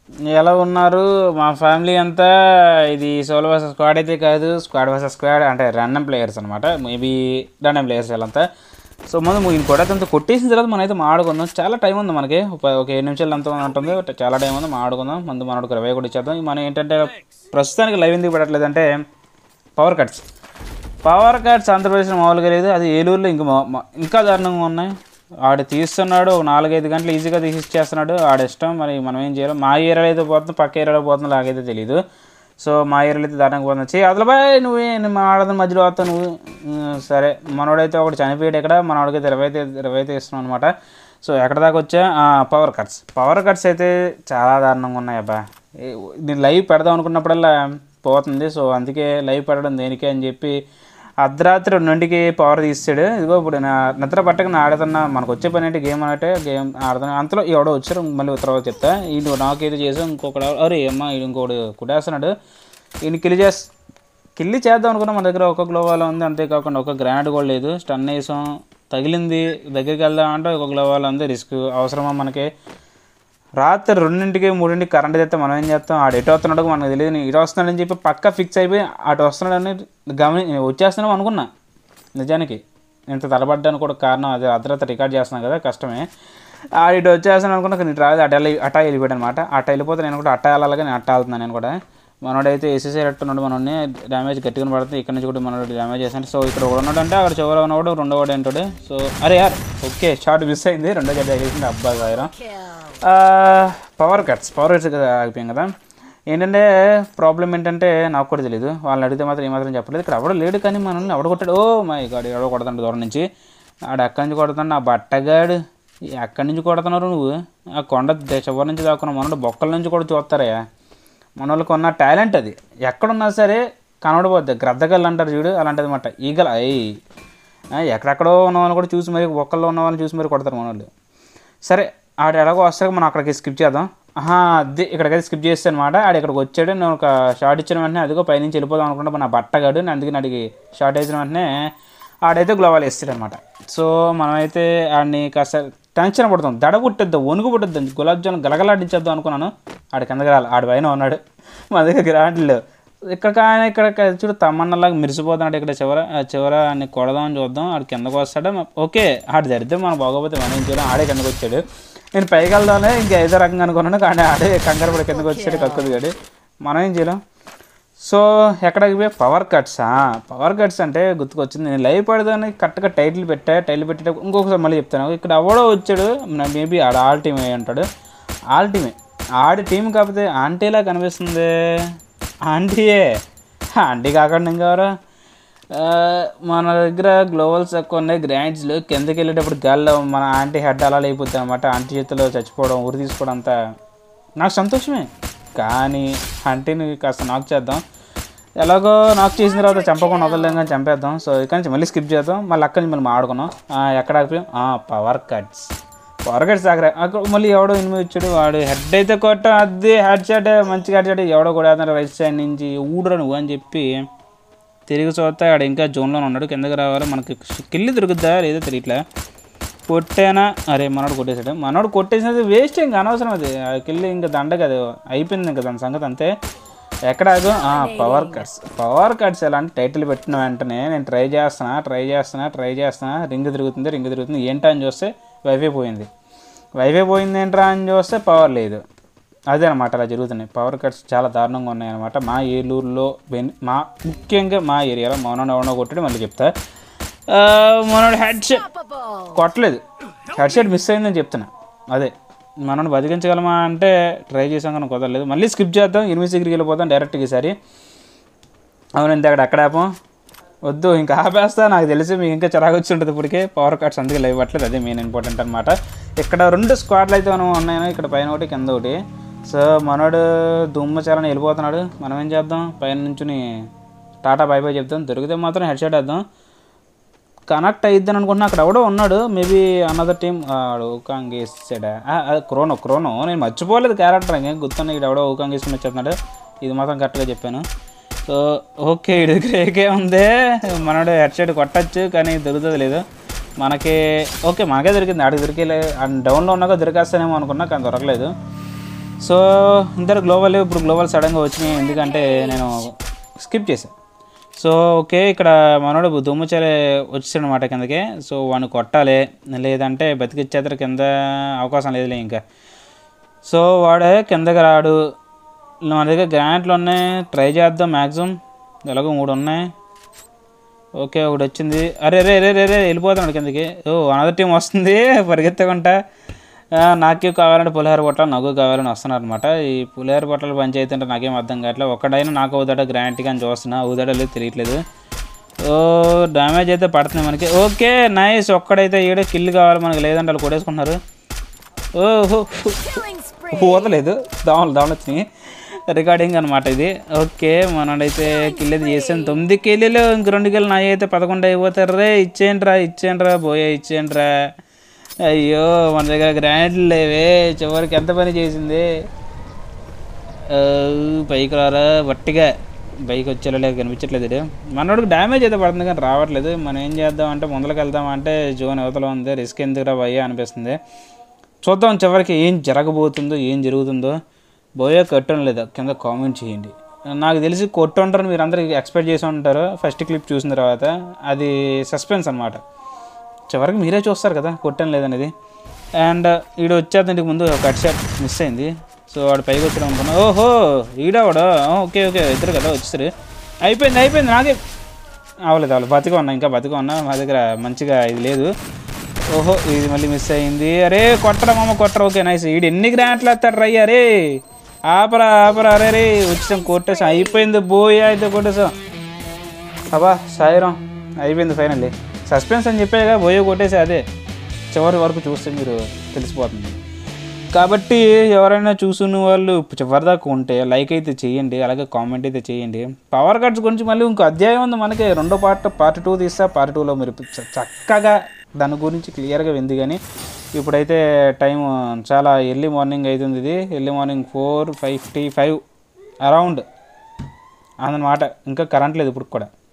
ఎలా ఉన్నారు మా ఫ్యామిలీ అంతా ఇది సోలో వర్సెస్ స్క్వాడ్ అయితే కాదు స్క్వాడ్ వర్సెస్ స్క్వాడ్ అంటే ర్యాండమ్ ప్లేయర్స్ అనమాట మేబీ ర్యాండమ్ ప్లేయర్స్ వీళ్ళంతా సో ముందు ఈయన కొట్టేదంతా కొట్టేసిన తర్వాత మనం అయితే మాడుకుందాం చాలా టైం ఉంది మనకి ఒక ఒక ఏడు నిమిషాలు అంత ఉంటుంది చాలా టైం ఉంది మాడుకుందాం ముందు మనకు రవే కూడా ఇచ్చేద్దాం మనం ఏంటంటే ప్రస్తుతానికి లైవ్ ఎందుకు పెట్టట్లేదు అంటే పవర్ కట్స్ పవర్ కట్స్ ఆంధ్రప్రదేశ్లో మామూలుగా లేదు అది ఏలూరులో ఇంకా మా- మా- ఇంకా దారుణంగా ఉన్నాయి ఆడు తీస్తున్నాడు ఒక నాలుగైదు గంటలు ఈజీగా తీసి ఇచ్చేస్తున్నాడు ఆడ ఇష్టం మరి మనం ఏం చేయాలి మా ఏరియాలో అయితే పోతుంది పక్క ఏరియాలో పోతుంది నాకైతే తెలియదు సో మా ఏరియాలో అయితే దారుణంగా పోతుంది చే అసలు బాయ్ నువ్వే మా ఆడదని మధ్యలో వస్తావు నువ్వు ఉమ్, సరే మనోడైతే ఒకటి చనిపోయాడు ఇక్కడ మనోడికి ఇరవై అయితే ఇరవై అయితే ఇస్తున్నాం అనమాట సో ఎక్కడ దాకా వచ్చా పవర్ కట్స్ పవర్ కట్స్ అయితే చాలా దారుణంగా ఉన్నాయి అబ్బా ఏ- నేను లైవ్ పెడదాం అనుకున్నప్పుడల్లా పోతుంది సో అందుకే లైవ్ పెట్టడం దేనికే అని చెప్పి అర్ధరాత్రి రెండింటికి పవర్ తీసాడు ఇదిగో ఇప్పుడు నా నిద్ర పట్టక నా ఆడుతున్నా మనకు వచ్చే పని అంటే గేమ్ అంటే గేమ్ ఆడుతున్నా అంతలో ఎవడో వచ్చారు మళ్ళీ తర్వాత చెప్తా ఈయన నాకైతే చేసాం ఇంకొకడు అరే అమ్మ ఈడు ఇంకోటి కుట్టేస్తున్నాడు ఈయన కిల్లి చేస్ కిల్లి చేద్దాం అనుకున్నా మన దగ్గర ఒక గ్లోవాలో ఉంది అంతేకాకుండా ఒక గ్రానైడ్ కూడా లేదు స్టన్ వేసాం తగిలింది దగ్గరికి వెళ్దాం అంటే ఒక గ్లోవాలో ఉంది రిస్క్ అవసరమా మనకి రాత్రి రెండింటికి మూడింటికి కరెంట్ తెస్తే మనం ఏం చేస్తాం ఆడు ఎటు వస్తున్నాడో మనకు తెలియదు ఇటు వస్తున్నాడని చెప్పి పక్క ఫిక్స్ అయిపోయి అటు వస్తున్నాడని గమని వచ్చేస్తున్నాం అనుకున్నా నిజానికి ఇంత తలబడ్డానికి కూడా కారణం అదే అర్ధరాత్రి రికార్డ్ చేస్తున్నాం కదా కష్టమే ఆడు ఇటు వచ్చేస్తాను అనుకున్నా కానీ ఇటు రాదు అట వెళ్ళి అటా వెళ్ళిపోయాడు అనమాట అట్ట వెళ్ళిపోతే నేను కూడా అట్ట వెళ్ళాలి నేను అట్ట వెళ్తున్నాను నేను కూడా మనోడైతే వేసేసేటట్టున్నాడు మనోడిని డ్యామేజ్ గట్టిగా పడుతుంది ఇక్కడ నుంచి కూడా మనోడు డ్యామేజ్ చేశాడు సో ఇక్కడ ఒకడు ఉన్నాడు అంటే అక్కడ చివర ఉన్నవాడు రెండో వాడు ఏంటాడు సో అరే యార్ ఓకే షార్ట్ మిస్ అయింది రెండో గడ్డ వేసింది అబ్బాయి వైరం పవర్ కట్స్ పవర్ కట్స్ కదా ఆగిపోయాం కదా ఏంటంటే ప్రాబ్లం ఏంటంటే నాకు కూడా తెలియదు వాళ్ళని అడిగితే మాత్రం ఏమాత్రం చెప్పలేదు ఇక్కడ ఎవడో లేడు కానీ మనల్ని ఎవడ కొట్టాడు ఓ మై గాడ్ ఎవడో కొడతాడు దూరం నుంచి ఆడు అక్కడి నుంచి కొడతాడు నా బట్టగాడు ఎక్కడి నుంచి కొడుతున్నారు నువ్వు ఆ కొండ ద- చివరి నుంచి దాక్కున్న మనోడు బొక్కల నుంచి కూడా చూస్తారయ్యా మన వాళ్ళకి ఉన్న టాలెంట్ అది ఎక్కడున్నా సరే కనబడిపోద్ది గ్రద్దగల్ అంటారు చూడు అలాంటిది అనమాట ఈగల అయ్యి ఎక్కడెక్కడో ఉన్న వాళ్ళు కూడా చూసి మరి బొక్కల్లో ఉన్న వాళ్ళని చూసి మరి కొడతారు మన వాళ్ళు సరే ఆడు ఎలాగో వస్తాక మనం అక్కడికి స్కిప్ చేద్దాం ఆహా అది ఇక్కడికైతే స్కిప్ చేస్తే అనమాట ఆడు ఇక్కడికి వచ్చాడు నేను ఒక షార్ట్ ఇచ్చిన వెంటనే అదిగో పైనుంచి వెళ్ళిపోదాం అనుకుంటా నా బట్టగాడు నేను అందుకని అడిగి షార్ట్ వేసిన వెంటనే ఆడైతే గ్లోవాల్ వేస్తాడు అనమాట సో మనమైతే ఆడిని కాస్త టెన్షన్ పడుతాం దడ పుట్టద్దు వణుకు పుట్టద్దు గులాబ్ జామున్ గలగలాడించేద్దాం అనుకున్నాను ఆడికి కిందకి రాలి ఆడి పైన ఉన్నాడు మా దగ్గర గ్రాండ్లు ఇక్కడ కానీ ఇక్కడ క- చూడు తమ్మన్నలాగా మెరిసిపోతున్నాడు ఇక్కడ చివర ఆ చివర అన్ని కొడదామని చూద్దాం ఆడు కిందకు వస్తాడు మ- ఓకే ఆడు దరిద్రం మనం బాగోపోతే మనం ఏం చేయాలి ఆడే కిందకు వచ్చాడు నేను పైకి వెళ్దానే ఇంకా ఏదో రకంగా అనుకున్నాను కానీ ఆడే కంగారు పడి కిందకు వచ్చాడు కక్కుది గాడు మనం ఏం చేయలేం సో ఎక్కడికి పోయి పవర్ కట్స్ పవర్ కట్స్ అంటే గుర్తుకొచ్చింది నేను లైవ్ పడదాని కరెక్ట్గా టైటిల్ పెట్టా టైటిల్ పెట్టేటప్పుడు ఇంకొకసారి మళ్ళీ చెప్తాను ఇక్కడ ఎవడో వచ్చాడు మేబీ ఆడ ఆల్ టీమ్ అయి ఉంటాడు ఆల్ టీమే ఆడి టీం కాకపోతే ఆంటీలా కనిపిస్తుంది ఆంటీయే ఆంటీ కాకుండా ఇంకెవరు ఆ, మన దగ్గర గ్లోవల్స్ ఎక్కువ ఉన్నాయి గ్రాండ్స్లు కిందకి వెళ్ళేటప్పుడు గాల్లో మన ఆంటీ హెడ్ అలా అయిపోతుంది అనమాట ఆంటీ చేతిలో చచ్చిపోవడం ఊరి తీసుకోవడం అంతా నాకు సంతోషమే కానీ ఆంటీని కాస్త నాక్ చేద్దాం ఎలాగో నాక్ చేసిన తర్వాత చంపకుండా వదలలేం కానీ చంపేద్దాం సో ఇక్కడ నుంచి మళ్ళీ స్కిప్ చేద్దాం మళ్ళీ అక్కడి నుంచి మళ్ళీ ఆడుకున్నాం ఆ, ఎక్కడ ఆగిపోయాం పవర్ కట్స్ పవర్ కట్స్ ఆగరా అక్కడ మళ్ళీ ఎవడో ఇనిమి వచ్చాడు వాడు హెడ్ అయితే కొట్ట అది హెడ్ షాట్ మంచిగా హెడ్ షాట్ ఎవడో కూడా రైట్ సైడ్ నుంచి ఊడరా నువ్వు అని చెప్పి తిరిగి చూస్తే ఆడ ఇంకా జోన్లోనే ఉన్నాడు కిందకి రావాలి మనకి కిల్లి దొరుకుద్దా లేదో తెలియట్లే కొట్టేనా అరే మనోడు కొట్టేశాడు మనోడు కొట్టేసినది వేస్ట్ ఇంకా అనవసరం అది ఆ కిల్లి ఇంకా దండ కదా అయిపోయింది ఇంకా దాని సంగతి అంతే ఎక్కడ ఆగు? ఆ పవర్ కట్స్ పవర్ కట్స్ ఎలా అంటే టైటిల్ పెట్టిన వెంటనే నేను ట్రై చేస్తున్నా ట్రై చేస్తున్నా ట్రై చేస్తున్నా రింగ్ తిరుగుతుంది రింగ్ తిరుగుతుంది ఏంటా అని చూస్తే వైఫై పోయింది వైఫై పోయింది ఏంట్రా అని చూస్తే పవర్ లేదు అదే అనమాట అలా జరుగుతున్నాయి పవర్ కట్స్ చాలా దారుణంగా ఉన్నాయన్నమాట మా ఏలూరులో బెన్ మా ముఖ్యంగా మా ఏరియాలో మౌనం ఎవడో కొట్టాడు మళ్ళీ చెప్తా ఆ, మనోడు హెడ్ షాట్ కొట్టలేదు హెడ్ షాట్ మిస్ అయిందని చెప్తున్నా అదే మనం బతికించగలమా అంటే ట్రై చేసాం కానీ కుదరలేదు మళ్ళీ స్కిప్ చేద్దాం ఎనిమిది దగ్గరికి వెళ్ళిపోతాం డైరెక్ట్గా ఈసారి అవును ఇంత అక్కడ అక్కడ ఆపం వద్దు ఇంకా ఆపేస్తా నాకు తెలిసి మీకు ఇంకా చిరాకు వచ్చి ఉంటుంది ఇప్పటికే పవర్ కట్స్ అందుకే లైవ్ పట్టలేదు అదే మెయిన్ ఇంపార్టెంట్ అనమాట ఇక్కడ రెండు స్క్వాడ్లు అయితే మనం ఉన్నాయో ఇక్కడ పైన ఒకటి కింద ఒకటి సో మనోడు దుమ్మ చాలని వెళ్ళిపోతున్నాడు మనం ఏం చేద్దాం పైన నుంచుని టాటా బై బై చెప్తాం దొరికితే మాత్రం హెడ్ షాట్ వేద్దాం కనెక్ట్ అయిద్దని అనుకుంటున్నా అక్కడ ఎవడో ఉన్నాడు మేబీ అనదర్ టీం ఊకాంగ్ వేసాడా క్రోనో క్రోనో నేను మర్చిపోలేదు క్యారెక్టర్ ఇంకేం గుర్తున్నా ఇక్కడ ఎవడో ఊకాంగ్ వేసుకుని వచ్చేస్తున్నాడు ఇది మాత్రం కరెక్ట్గా చెప్పాను సో ఓకే ఇది గ్రేకే ఉంది మనోడు హెడ్ షాట్ కొట్టచ్చు కానీ దొరుకుతుంది లేదు మనకి ఓకే మనకే దొరికింది ఆడికి దొరికే డౌన్లో ఉన్నాక దొరికేస్తానేమో అనుకున్నా కానీ దొరకలేదు సో ఇందరు గ్లోబల్ ఇప్పుడు గ్లోబల్ సడన్గా వచ్చినాయి ఎందుకంటే నేను స్కిప్ చేశాను సో ఓకే ఇక్కడ మనోడు దుమ్ముచలే వచ్చాడనమాట కిందకి సో వాడిని కొట్టాలి లేదంటే బతికిచ్చేద్దరు కింద అవకాశం లేదులే ఇంకా సో వాడే కిందకి రాడు మన దగ్గర గ్రాంట్లు ఉన్నాయి ట్రై చేద్దాం మ్యాక్సిమం ఎలాగో మూడు ఉన్నాయి ఓకే ఒకటి వచ్చింది అరే రే రే రే రే వెళ్ళిపోతున్నాడు కిందకి ఓ అనదర్ టీం వస్తుంది పరిగెత్తకుండా ఆ, నాకే కావాలంటే పులిహోర పొట్టాలు నాకు కావాలని వస్తున్నారు అనమాట ఈ పులిహోర పొట్టాలు పంచాయతీ అంటే నాకేం అర్థం కావట్లేదు ఒక్కడైనా నాకు అవుతాడ గ్రాంట్గా అని చూస్తున్నా అవుతాడో లేదు తెలియట్లేదు ఓ డ్యామేజ్ అయితే పడుతుంది మనకి ఓకే నైస్ ఒక్కడైతే ఈడ కిల్ కావాలి మనకి లేదంటే వాళ్ళు కొట్టేసుకుంటున్నారు ఓహో Killing spree. పోతలేదు దోమలు దోమలు వచ్చినాయి రికార్డింగ్ అనమాట ఇది ఓకే మనోడైతే కిల్ అయితే చేసాను తొమ్మిది కిల్లీలు ఇంక రెండు కిల్లు నా అయితే పదకొండు అయిపోతారు రే ఇచ్చేయండి రా ఇచ్చేయండి రా పోయే ఇచ్చేయండి రా అయ్యో మన దగ్గర గ్రాండ్లు లేవే చివరికి ఎంత పని చేసింది ఆ, పైకి రారా వట్టిగా బైక్ వచ్చేలా కనిపించట్లేదు ఇది మనోడికి డ్యామేజ్ అయితే పడుతుంది కానీ రావట్లేదు మనం ఏం చేద్దాం అంటే ముందరికి వెళ్దాం అంటే జోన్ అవతల ఉంది రిస్క్ ఎందుకురా భయ్యా అనిపిస్తుంది చూద్దాం చివరికి ఏం జరగబోతుందో ఏం జరుగుతుందో బోయే కట్టడం లేదా కింద కామెంట్ చేయండి నాకు తెలిసి కొట్టుంటారు మీరు అందరూ ఎక్స్పెక్ట్ చేసి ఉంటారు ఫస్ట్ క్లిప్ చూసిన తర్వాత అది సస్పెన్స్ అనమాట చివరికి మీరే చూస్తారు కదా కొట్టం లేదనేది అండ్ ఈడ వచ్చేదానికి ముందు కట్ షాట్ మిస్ అయింది సో వాడు పైకి వచ్చాడు అనుకున్నా ఓహో ఈడవాడు ఓకే ఓకే ఇద్దరు కదా వచ్చారు అయిపోయింది అయిపోయింది నాకే అవలేదు అవలేదు బతిగా ఉన్నా ఇంకా బతిగా ఉన్నా మా దగ్గర మంచిగా ఇది లేదు ఓహో ఇది మళ్ళీ మిస్ అయింది అరే కొట్టరా మామ కొట్టరా ఓకే నైస్ ఈడు ఎన్ని గ్రాంట్లు వేస్తాడు రయ్య అరే ఆపరా ఆపరా అరే రే వచ్చాం కొట్టేసాం అయిపోయింది బోయా అయితే కొట్టేసాం అబ్బా సాయిరం అయిపోయింది ఫైనల్లీ సస్పెన్స్ అని చెప్పాగా బోయో కొట్టేసి అదే చివరి వరకు చూస్తే మీరు తెలిసిపోతుంది కాబట్టి ఎవరైనా చూసున్న వాళ్ళు చివరిదాకా ఉంటే లైక్ అయితే చేయండి అలాగే కామెంట్ అయితే చేయండి పవర్ కట్స్ గురించి మళ్ళీ ఇంకో అధ్యాయం ఉంది మనకి రెండో పార్ట్ పార్ట్ టూ తీస్తా పార్ట్ టూలో మీరు చ- చక్కగా దాని గురించి క్లియర్గా వింది కానీ ఇప్పుడైతే టైం చాలా ఎర్లీ మార్నింగ్ అవుతుంది ఇది early morning four five fifty five around అన్నమాట ఇంకా కరెంట్ లేదు ఇప్పుడు కూడా